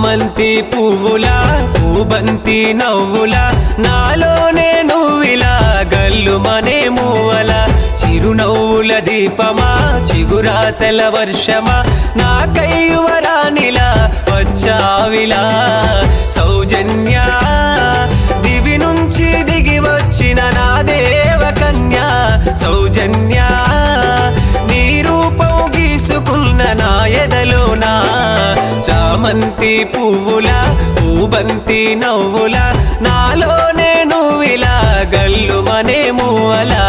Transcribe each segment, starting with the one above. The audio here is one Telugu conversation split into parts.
చామంతి పువ్వుల పూబంతి నవ్వుల నాలోనే నువ్విలా గల్లుమనే మూవల చిరునవ్వుల దీపమా చిగురాసల వర్షమా నాకై యువరానిలా వచ్చావిలా సౌజన్య దివి నుంచి దిగి వచ్చిన నా దేవ కన్యా సౌజన్య నీ రూపం గీసుకున్న నా ఎదలోనా చామంతి పువ్వుల పూబంతి నవ్వుల నాలోనే నువ్విలా గల్లుమనే మూవలా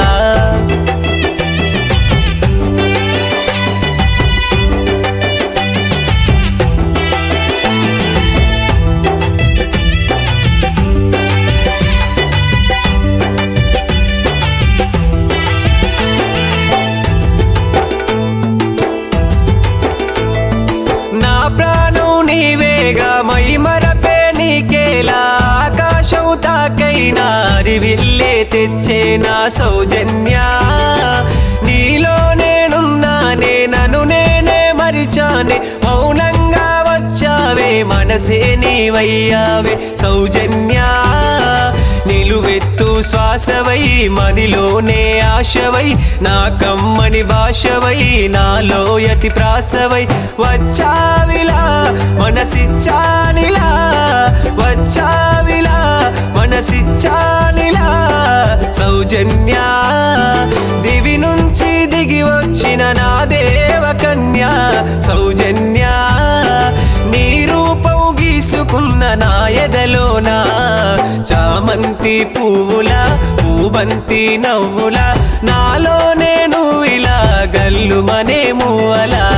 నా ప్రాణం నీవేగా మై మరపే నీకేలా ఆకాశం తాకైనా అరివిల్లే తెచ్చే నా సౌజన్య నీలో నేనున్నానే నన్ను నేనే మరిచానే మౌనంగా వచ్చావే మనసే నీవయ్యావే సౌజన్య నిలువెత్తు శ్వాసవై మదిలోనే ఆశవై నా కమ్మని భాషవై నాలో యతి ప్రాసవై వచ్చావిలా మనసిచ్చానిలా వచ్చావిలా మనసిచ్చానిలా సౌజన్య దివి నుంచి దిగి వచ్చిన నా దేవ కన్యా సౌజన్య నీ రూపం గీసుకున్న నా ఎదలోనా చామంతి పువ్వుల పూబంతి నవ్వుల నాలోనే నువ్విలా గల్లుమనే మూవలా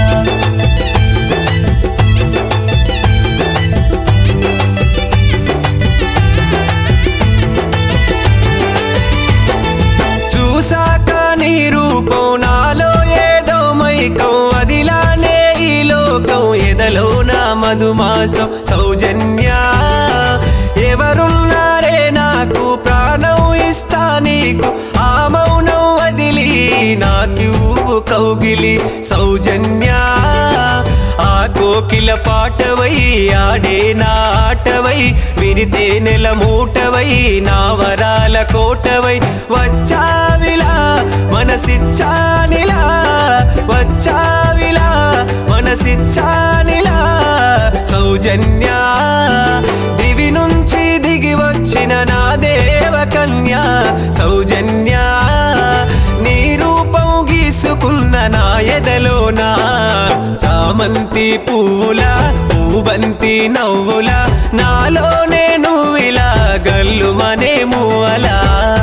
చూసాక నీ రూపం నాలో ఏదో మైకం అదిలానే ఈ లోకం ఎదలో నా మధుమాసం సౌజన్య ఎవరున్నారే నాకు ప్రాణం ఇస్తా నీకు ఆ మౌనం వదిలి నాకివ్వు కౌగిలి సౌజన్య ఆ కోకిల పాటవై ఆడే నా ఆటవై విరితే నెల మూటవై నా వరాల కోటవై వచ్చావిలా మనసిచ్చానిలా వచ్చావిలా మనసిచ్చానిలా సౌజన్య దివి నుంచి దిగి వచ్చిన నా దేవ కన్యా సౌజన్య నీ రూపం గీసుకున్న నా ఎదలోనా చామంతి పువ్వుల పూబంతి నవ్వుల నాలోనే నువ్విలా గల్లుమనే మూవలా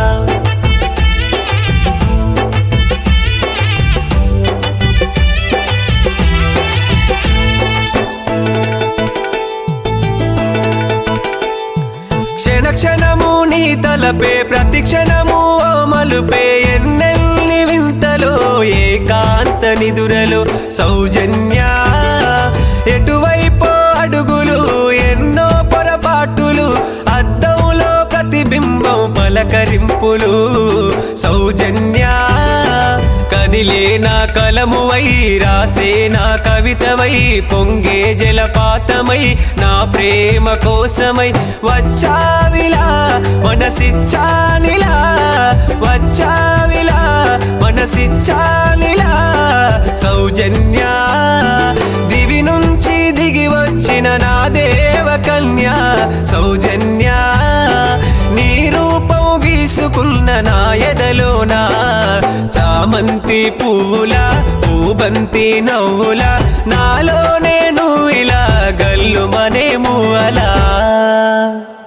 క్షణ క్షణము నీ తలపే ప్రతి క్షణము ఓ మలుపే ఎన్నెల్ని వింతలో ఏకాంత నిదురలో సౌజన్య ఎటువైపో అడుగులు ఎన్నో పొరపాటులు అద్దంలో ప్రతిబింబం పలకరింపులు సౌజన్య కదిలే నా కలమువై రాసే నా కవితవై పొంగే జలపాతమై నా ప్రేమ కోసమై వచ్చావిలా మనసిచ్చానిలా వచ్చావిలా మనసిచ్చానిలా సౌజన్య దివి నుంచి దిగి వచ్చిన నా దేవ కన్యా సౌజన్య నీ రూపం గీసుకున్న నా ఎదలోనా చామంతి పువ్వుల పూబంతి నవ్వుల నాలోనే నువ్విలా గల్లుమనే మూవలా